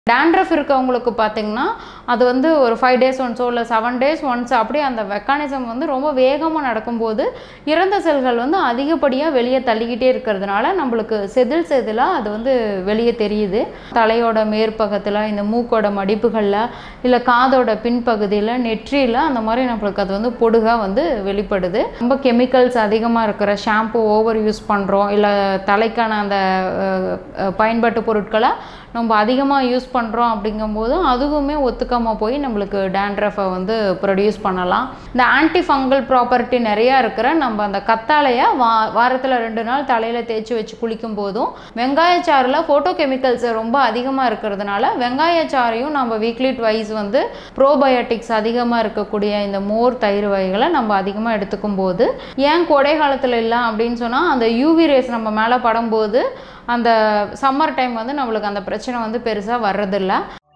dandruff இருக்கவங்களுக்கு பார்த்தீங்கன்னா அது வந்து ஒரு ஃபைவ் டேஸ் ஒன்ஸோ இல்லை செவன் டேஸ் ஒன்ஸ் அப்படியே அந்த மெக்கானிசம் வந்து ரொம்ப வேகமாக நடக்கும்போது இறந்த செல்கள் வந்து அதிகப்படியாக வெளியே தள்ளிக்கிட்டே இருக்கிறதுனால நம்மளுக்கு செதில் செதிலாக அது வந்து வெளியே தெரியுது தலையோட மேற்பக்கத்தில் இந்த மூக்கோட மடிப்புகளில் இல்லை காதோட பின்பகுதியில் நெற்றியில் அந்த மாதிரி நம்மளுக்கு அது வந்து பொடுகாக வந்து வெளிப்படுது ரொம்ப கெமிக்கல்ஸ் அதிகமாக இருக்கிற ஷாம்பு ஓவர் யூஸ் பண்ணுறோம் இல்லை தலைக்கான அந்த அஹ், அஹ், பயன்பாட்டு பொருட்களை நம்ம அதிகமாக யூஸ் பண்ணுறோம் அப்படிங்கும்போது அதுவுமே ஒத்துக்காமல் போய் நம்மளுக்கு டேண்ட்ரஃபை வந்து ப்ரொடியூஸ் பண்ணலாம் இந்த ஆன்டி ஃபங்கல் ப்ராப்பர்ட்டி நிறையா இருக்கிற நம்ம அந்த கத்தாழையை வா வாரத்தில் ரெண்டு நாள் தலையில் தேய்ச்சி வச்சு குளிக்கும் போதும் வெங்காயச்சாறில் ஃபோட்டோ கெமிக்கல்ஸ் ரொம்ப அதிகமாக இருக்கிறதுனால வெங்காயச்சாறையும் நம்ம வீக்லி ட்வைஸ் வந்து ப்ரோபயோட்டிக்ஸ் அதிகமாக இருக்கக்கூடிய இந்த மோர் தயிர் வகைகளை நம்ம அதிகமாக எடுத்துக்கும் போது ஏன் கோடை காலத்தில் இல்லை அப்படின்னு சொன்னால் அந்த யூவி ரேஸ் நம்ம மேலே படும்போது அந்த சம்மர் டைம் வந்து நம்மளுக்கு அந்த பிரச்சனை வந்து பெருசாக வர்றதில்ல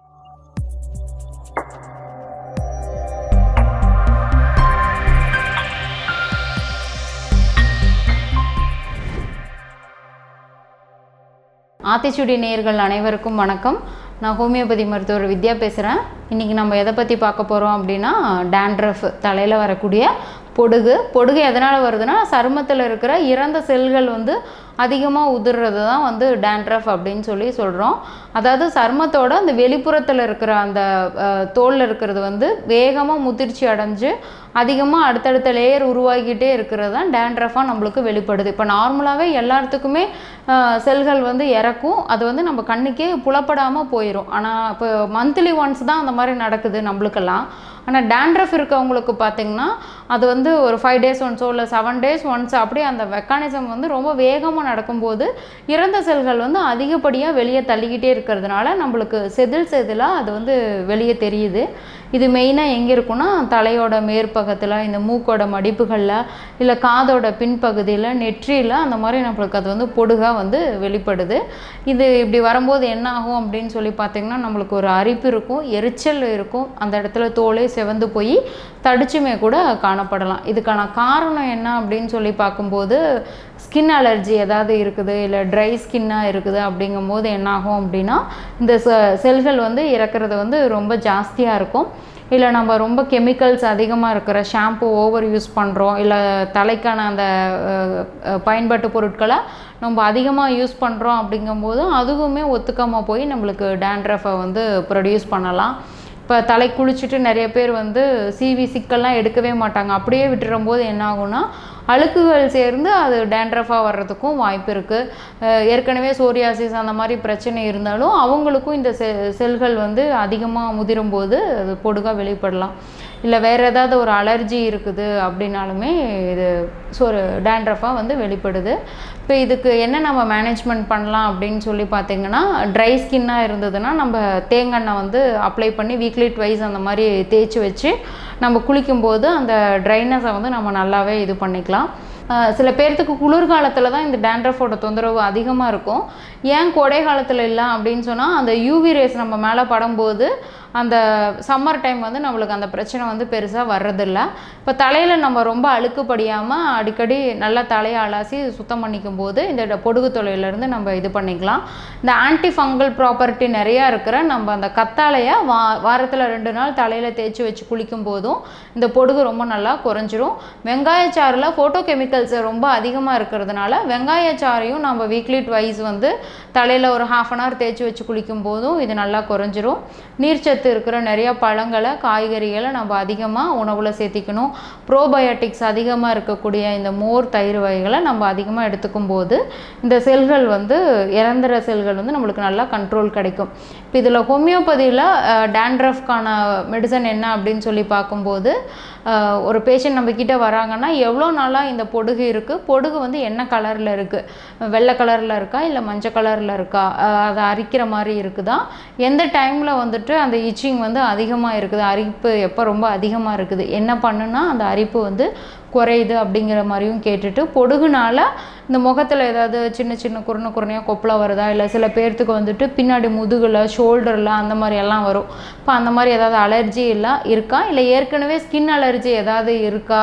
ஆத்திச்சூடி நேயர்கள் அனைவருக்கும் வணக்கம் நான் ஹோமியோபதி மருத்துவர் வித்யா பேசுகிறேன் இன்றைக்கி நம்ம எதை பற்றி பார்க்க போகிறோம் அப்படின்னா டேண்ட்ரஃப் தலையில் வரக்கூடிய பொடுகு பொடுகு எதனால் வருதுன்னா சருமத்தில் இருக்கிற இறந்த செல்கள் வந்து அதிகமாக உதிர்றது தான் வந்து டேண்ட்ரஃப் அப்படின்னு சொல்லி சொல்கிறோம் அதாவது சருமத்தோட அந்த வெளிப்புறத்தில் இருக்கிற அந்த தோலில் இருக்கிறது வந்து வேகமாக முதிர்ச்சி அடைஞ்சு அதிகமாக அடுத்தடுத்த லேயர் உருவாகிக்கிட்டே இருக்கிறது தான் டேண்ட்ரஃபாக நம்மளுக்கு வெளிப்படுது இப்போ நார்மலாகவே எல்லாத்துக்குமே அஹ், செல்கள் வந்து இறக்கும் அது வந்து நம்ம கண்ணுக்கே புலப்படாமல் போயிடும் ஆனால் இப்போ மந்த்லி ஒன்ஸ் தான் அந்த மாதிரி நடக்குது நம்மளுக்கெல்லாம் ஆனால் டேண்ட்ரஃப் இருக்கவங்களுக்கு பார்த்தீங்கன்னா அது வந்து ஒரு ஃபைவ் டேஸ் ஒன்ஸோ இல்லை செவன் டேஸ் ஒன்ஸ் அப்படியே அந்த மெக்கானிசம் வந்து ரொம்ப வேகமாக நடக்கும்போது இறந்த செல்கள் வந்து அதிகப்படியாக வெளியே தள்ளிக்கிட்டே இருக்கிறதுனால நம்மளுக்கு செதில் செதிலாக அது வந்து வெளியே தெரியுது இது மெயினாக எங்கே இருக்குன்னா தலையோட மேற்பக்கத்தில் இந்த மூக்கோட மடிப்புகளில் இல்லை காதோட பின்பகுதியில் நெற்றியில் அந்த மாதிரி நம்மளுக்கு அது வந்து பொடுகாக வந்து வெளிப்படுது இது இப்படி வரும்போது என்ன ஆகும் அப்படின்னு சொல்லி பார்த்தீங்கன்னா நம்மளுக்கு ஒரு அரிப்பு இருக்கும் எரிச்சல் இருக்கும் அந்த இடத்துல தோலே செவந்து போய் தடிச்சுமே கூட காணப்படலாம் இதுக்கான காரணம் என்ன அப்படின்னு சொல்லி பார்க்கும்போது ஸ்கின் அலர்ஜி ஏதாவது இருக்குது இல்லை ட்ரை ஸ்கின்னாக இருக்குது அப்படிங்கும்போது என்ன ஆகும் அப்படின்னா இந்த செ- செல்கள் வந்து இறக்குறது வந்து ரொம்ப ஜாஸ்தியாக இருக்கும் இல்லை நம்ம ரொம்ப கெமிக்கல்ஸ் அதிகமாக இருக்கிற ஷாம்பு ஓவர் யூஸ் பண்ணுறோம் இல்லை தலைக்கான அந்த அஹ், அஹ், பயன்பாட்டு பொருட்களை நம்ம அதிகமாக யூஸ் பண்ணுறோம் அப்படிங்கும்போது அதுவுமே ஒத்துக்காமல் போய் நம்மளுக்கு டேண்ட்ரஃபை வந்து ப்ரொடியூஸ் பண்ணலாம் இப்போ தலை குளிச்சுட்டு நிறைய பேர் வந்து சிவி சிக்கல்லாம் எடுக்கவே மாட்டாங்க அப்படியே விட்டுறும் போது என்ன ஆகும்னா அழுக்குகள் சேர்ந்து அது டேண்ட்ரஃபாக வர்றதுக்கும் வாய்ப்பு இருக்குது ஏற்கனவே சோரியாசிஸ் அந்த மாதிரி பிரச்சனை இருந்தாலும் அவங்களுக்கும் இந்த செ செல்கள் வந்து அதிகமாக முதிரும் போது அது பொடுகாக வெளிப்படலாம் இல்லை வேறு ஏதாவது ஒரு அலர்ஜி இருக்குது அப்படின்னாலுமே இது ஒரு டேண்ட்ரஃபாக வந்து வெளிப்படுது இப்போ இதுக்கு என்ன நம்ம மேனேஜ்மெண்ட் பண்ணலாம் அப்படின்னு சொல்லி பார்த்தீங்கன்னா ட்ரை ஸ்கின்னாக இருந்ததுன்னா நம்ம தேங்காய் வந்து அப்ளை பண்ணி வீக்லி ட்வைஸ் அந்த மாதிரி தேய்ச்சி வச்சு நம்ம குளிக்கும்போது அந்த ட்ரைனஸை வந்து நம்ம நல்லாவே இது பண்ணிக்கலாம் அஹ் சில பேர்த்துக்கு குளிர்காலத்தில் தான் இந்த டேண்ட்ரஃபோட தொந்தரவு அதிகமாக இருக்கும் ஏன் கோடை காலத்தில் இல்லை அப்படின்னு சொன்னால் அந்த யூவி ரேஸ் நம்ம மேலே படும்போது அந்த சம்மர் டைம் வந்து நம்மளுக்கு அந்த பிரச்சனை வந்து பெருசாக வர்றதில்ல இப்போ தலையில் நம்ம ரொம்ப அழுக்கு படியாமல் அடிக்கடி நல்லா தலையை அலாசி சுத்தம் பண்ணிக்கும் போது இந்த ட- பொடுகு தொலையிலேருந்து நம்ம இது பண்ணிக்கலாம் இந்த ஆன்டி ஃபங்கல் ப்ராப்பர்ட்டி நிறையா இருக்கிற நம்ம அந்த கத்தாழையை வா வாரத்தில் ரெண்டு நாள் தலையில் தேய்ச்சி வச்சு குளிக்கும் போதும் இந்த பொடுகு ரொம்ப நல்லா குறைஞ்சிரும் வெங்காயச்சாறில் ஃபோட்டோ கெமிக்கல்ஸ் ரொம்ப அதிகமாக இருக்கிறதுனால வெங்காயச்சாறையும் நம்ம வீக்லி ட்வைஸ் வந்து தலையில் ஒரு ஹாஃப் அன் ஹவர் தேய்ச்சி வச்சு குளிக்கும் போதும் இது நல்லா குறைஞ்சிரும் நீர்ச்சத்து இருக்கிற நிறைய பழங்களை காய்கறிகளை நம்ம அதிகமாக உணவில் சேர்த்திக்கணும் ப்ரோபயோட்டிக்ஸ் அதிகமாக இருக்கக்கூடிய இந்த மோர் தயிர் வகைகளை நம்ம அதிகமாக எடுத்துக்கும் போது இந்த செல்கள் வந்து இறந்துற செல்கள் வந்து நம்மளுக்கு நல்லா கண்ட்ரோல் கிடைக்கும் இப்போ இதில் ஹோமியோபதியில் டேண்ட்ரஃப்கான மெடிசன் என்ன அப்படின்னு சொல்லி பார்க்கும்போது அஹ், ஒரு பேஷண்ட் நம்ம கிட்ட வராங்கன்னா எவ்வளோ நாளாக இந்த பொடுகு இருக்குது பொடுகு வந்து என்ன கலரில் இருக்குது வெள்ளை கலரில் இருக்கா இல்லை மஞ்சள் கலரில் இருக்கா அஹ், அதை அரிக்கிற மாதிரி இருக்குதா எந்த டைமில் வந்துட்டு அந்த இச்சிங் வந்து அதிகமாக இருக்குது அரிப்பு எப்போ ரொம்ப அதிகமாக இருக்குது என்ன பண்ணுனா அந்த அரிப்பு வந்து குறையுது அப்படிங்கிற மாதிரியும் கேட்டுட்டு பொடுகுனால இந்த முகத்தில் ஏதாவது சின்ன சின்ன குறுன குறுனையாக கொப்பளை வருதா இல்லை சில பேர்த்துக்கு வந்துட்டு பின்னாடி முதுகில் ஷோல்டரில் அந்த மாதிரி எல்லாம் வரும் இப்போ அந்த மாதிரி ஏதாவது அலர்ஜி எல்லாம் இருக்கா இல்லை ஏற்கனவே ஸ்கின் அலர்ஜி ஏதாவது இருக்கா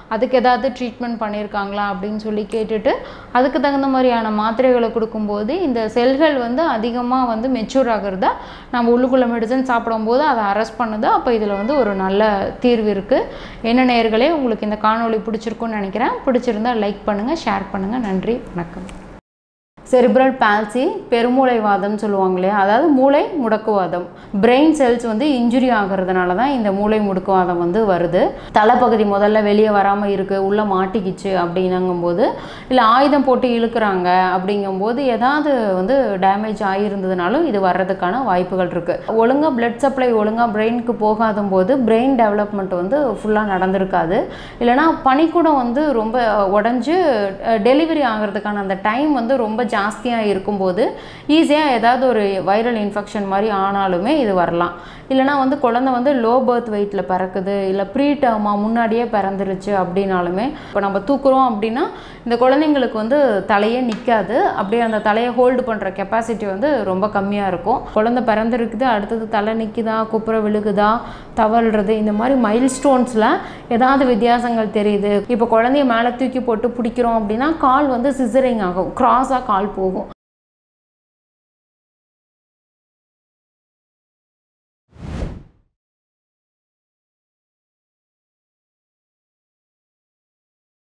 அதுக்கு ஏதாவது ட்ரீட்மெண்ட் பண்ணியிருக்காங்களா அப்படின்னு சொல்லி கேட்டுட்டு அதுக்கு தகுந்த மாதிரியான மாத்திரைகளை கொடுக்கும்போது இந்த செல்கள் வந்து அதிகமாக வந்து மெச்சூர் ஆகிறத நம்ம உள்ளுக்குள்ளே மெடிசன் சாப்பிடும்போது அதை அரெஸ்ட் பண்ணுது அப்போ இதில் வந்து ஒரு நல்ல தீர்வு இருக்குது என்ன நேர்களே உங்களுக்கு இந்த காணொளி பிடிச்சிருக்குன்னு நினைக்கிறேன் பிடிச்சிருந்தா லைக் பண்ணுங்கள் ஷேர் பண்ணுங்கள் நன்றி வணக்கம் செரிப்ரல் பால்சி பெருமூளைவாதம்னு சொல்லுவாங்க இல்லையா அதாவது மூளை முடக்குவாதம் பிரெயின் செல்ஸ் வந்து இன்ஜுரி ஆகிறதுனால தான் இந்த மூளை முடுக்குவாதம் வந்து வருது தலைப்பகுதி முதல்ல வெளியே வராமல் இருக்குது உள்ளே மாட்டிக்கிச்சு அப்படின்னுங்கும்போது இல்லை ஆயுதம் போட்டு இழுக்கிறாங்க அப்படிங்கும்போது ஏதாவது வந்து டேமேஜ் ஆகியிருந்ததுனாலும் இது வர்றதுக்கான வாய்ப்புகள் இருக்குது ஒழுங்காக பிளட் சப்ளை ஒழுங்காக பிரெயினுக்கு போகாத போது பிரெயின் டெவலப்மெண்ட் வந்து ஃபுல்லாக நடந்திருக்காது இல்லைனா பனிக்கூடம் வந்து ரொம்ப உடஞ்சி டெலிவரி ஆகிறதுக்கான அந்த டைம் வந்து ரொம்ப ஜாஸ்தியாக இருக்கும்போது ஈஸியாக ஏதாவது ஒரு வைரல் இன்ஃபெக்ஷன் மாதிரி ஆனாலுமே இது வரலாம் இல்லைனா வந்து குழந்தை வந்து லோ பர்த் வெயிட்டில் பிறக்குது இல்லை ப்ரீ டேர்மாக முன்னாடியே பிறந்துருச்சு அப்படின்னாலுமே இப்போ நம்ம தூக்குறோம் அப்படின்னா இந்த குழந்தைங்களுக்கு வந்து தலையே நிற்காது அப்படியே அந்த தலையை ஹோல்டு பண்ணுற கெப்பாசிட்டி வந்து ரொம்ப கம்மியாக இருக்கும் குழந்தை பிறந்திருக்குது அடுத்தது தலை நிற்குதா குப்புற விழுகுதா தவழ்கிறது இந்த மாதிரி மைல் ஸ்டோன்ஸில் ஏதாவது வித்தியாசங்கள் தெரியுது இப்போ குழந்தைய மேலே தூக்கி போட்டு பிடிக்கிறோம் அப்படின்னா கால் வந்து சிசரிங் ஆகும் க்ராஸாக கால் போகும்